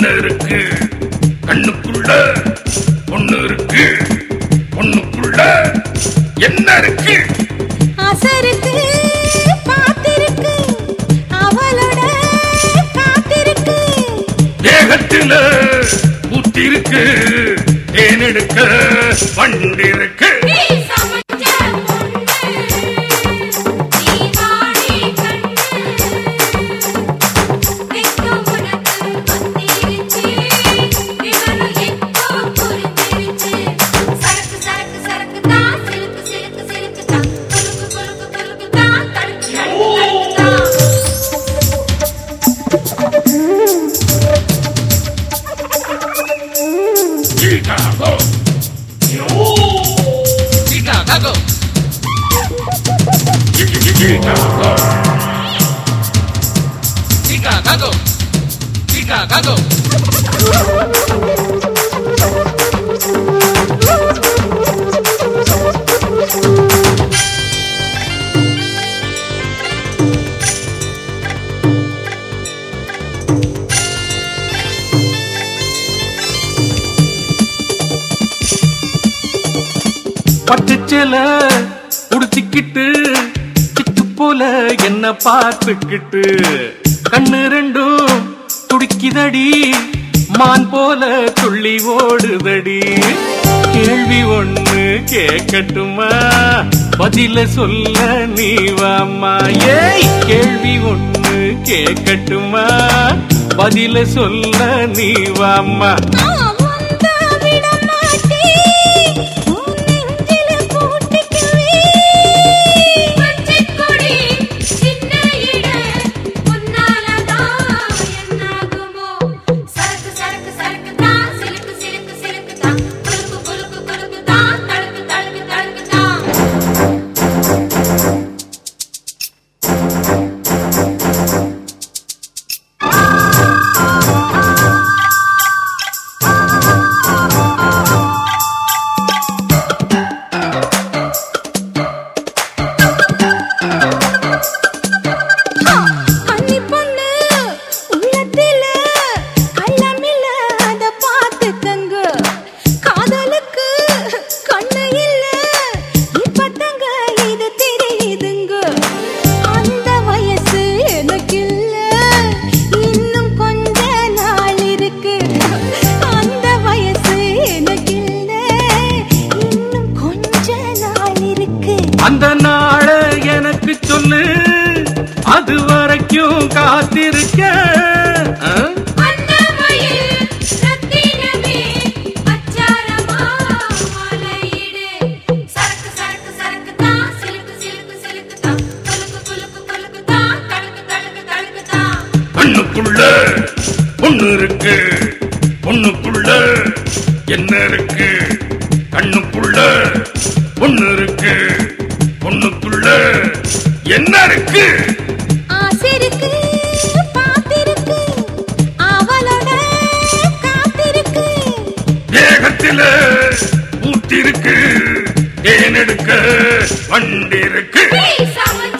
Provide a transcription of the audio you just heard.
என்ன இருக்கு கண்ணுக்குள்ள ஒண்ணு இருக்கு ஒண்ணுக்குள்ள என்ன இருக்கு அசருக்கு பாத்திருக்கு அவளோட காத்திருக்கு தேகத்தில ஊத்திருக்கு தேனெடுக்க வண்டி இருக்கு நீ சமைச்ச பொண்ணு நீ வாடி கண்ணு எக்கோ உனக்கு வந்திருச்சு விவரம் எக்கோ புரிஞ்சிருச்சு சரக்கு சரக்கு சரக்கு தான் சிலுக்கு சிலுக்கு சிலுக்கு தான் குலுக்கு குலுக்கு குலுக்கு தான் தடுக்கு தடுக்கு தடுக்கு தான் Chicago. Chicago. Chicago. Chicago. Chicago. பட்டுச்சேல உடுத்திக்கிட்டு சிட்டு போல என்ன பார்த்துக்கிட்டு கண்ணு ரெண்டும் துடிக்குதடி மான் போல துள்ளி ஓடுதடி கேள்வி ஒண்ணு கேட்கட்டுமா பதில சொல்ல நீ வாம்மா ஏய் கேள்வி ஒண்ணு கேட்கட்டுமா பதில சொல்ல நீ வாம்மா நான் வந்தா விட மாட்டேன் உன் நெஞ்சில பூட்டிக்குவேன் பச்சைக் கொடி சின்ன இட உன்னாலதான் என்னாகுமோ சரக்கு சரக்கு சரக்கு தான் சிலுக்கு சிலுக்கு சிலுக்கு தான் குலுக்கு குலுக்கு குலுக்கு தான் தடுக்கு தடுக்கு தடுக்கு தான் கன்னி பொண்ணு உள்ளத்தில கள்ளமில்ல அத பார்த்துக்கங்க காதலுக்கு கண்ணு இல்ல இப்பத்தங்க இது தெரியுதுங்க அந்த வயசு எனக்கு இல்ல இன்னும் கொஞ்ச நாள் இருக்கு அந்த வயசு எனக்கு இல்ல இன்னும் கொஞ்ச நாள் இருக்கு அந்த நாள எனக்கு சொல்லு அது வரைக்கும் காத்திருக்க ஆ? அன்னமயில் ரத்தினமே அச்சாரமா மலையிடு சரக்கு சரக்கு சரக்கு தான் சிலுக்கு சிலுக்கு சிலுக்கு தான் குலுக்கு குலுக்கு குலுக்கு தான் தடுக்கு தடுக்கு தடுக்கு தான் கண்ணுக்குள்ள ஒண்ணு இருக்கு ஒண்ணுக்குள்ள என்ன இருக்கு கண்ணுக்குள்ள ஒண்ணு இருக்கு ஒண்ணுக்குள்ள என்ன இருக்கு ஆசிருக்கு பாத்திருக்கு அவளோட காத்திருக்கு தேகத்தில ஊத்திருக்கு தேனெடுக்க வண்டி இருக்கு நீ சமைச்ச